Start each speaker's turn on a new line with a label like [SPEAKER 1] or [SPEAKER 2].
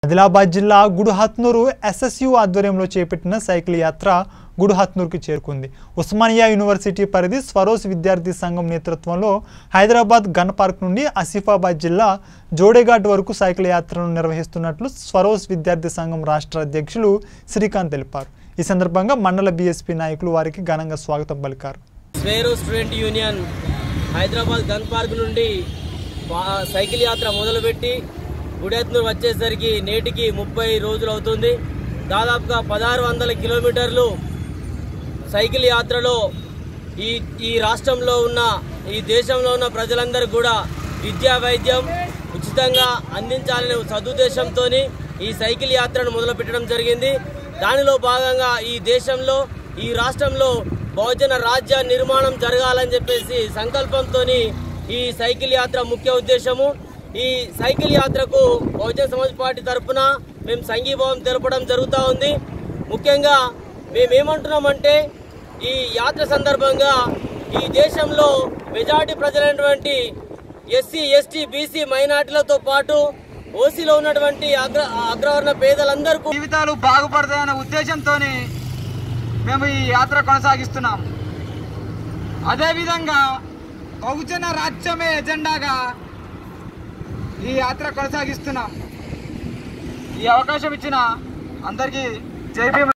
[SPEAKER 1] ఆదిలాబాద్ జిల్లా గుడుహత్నూరు ఎస్ఎస్యు ఆధ్వర్యంలో చేపట్టిన సైకిల్ యాత్ర గుడుహత్నూరుకు చేరుకుంది ఉస్మానియా యూనివర్సిటీ పరిధి స్వరోస్ విద్యార్థి సంఘం నేతృత్వంలో హైదరాబాద్ గన్ పార్క్ నుండి ఆసిఫాబాద్ జిల్లా జోడేఘాట్ వరకు సైకిల్ యాత్రను నిర్వహిస్తున్నట్లు స్వరోస్ విద్యార్థి సంఘం రాష్ట్ర అధ్యక్షులు శ్రీకాంత్ తెలిపారు ఈ సందర్భంగా మండల బీఎస్పీ నాయకులు వారికి ఘనంగా స్వాగతం పలికారు
[SPEAKER 2] Swaero student union Hyderabad gun park నుండి పా- సైకిల్ యాత్ర మొదలుపెట్టి గుడెత్నూరు వచ్చేసరికి నేటికి ముప్పై రోజులు అవుతుంది దాదాపుగా పదహారు వందల కిలోమీటర్లు సైకిల్ యాత్రలో ఈ ఈ రాష్ట్రంలో ఉన్న ఈ దేశంలో ఉన్న ప్రజలందరూ కూడా విద్యా వైద్యం ఉచితంగా అందించాలనే సదుద్దేశంతో ఈ సైకిల్ యాత్రను మొదలుపెట్టడం జరిగింది దానిలో భాగంగా ఈ దేశంలో ఈ రాష్ట్రంలో బహుజన రాజ్య నిర్మాణం జరగాలని చెప్పేసి సంకల్పంతో ఈ సైకిల్ యాత్ర ముఖ్య ఉద్దేశము ఈ సైకిల్ యాత్రకు బహుజన సమాజ్ పార్టీ తరఫున మేము సంఘీభావం తెలపడం జరుగుతూ ఉంది ముఖ్యంగా మేమేమంటున్నామంటే ఈ యాత్ర సందర్భంగా ఈ దేశంలో మెజార్టీ ప్రజలైనటువంటి ఎస్సీ ఎస్టీ బీసీ మైనార్టీలతో పాటు ఓసీలో ఉన్నటువంటి అగ్ర అగ్రవర్ణ పేదలందరికీ
[SPEAKER 3] జీవితాలు బాగుపడతాయన్న ఉద్దేశంతో మేము ఈ యాత్ర కొనసాగిస్తున్నాం అదేవిధంగా బహుజన రాజ్యమే ఎజెండాగా ఈ యాత్ర కొనసాగిస్తున్నాం ఈ అవకాశం ఇచ్చిన అందరికీ జై భీమ్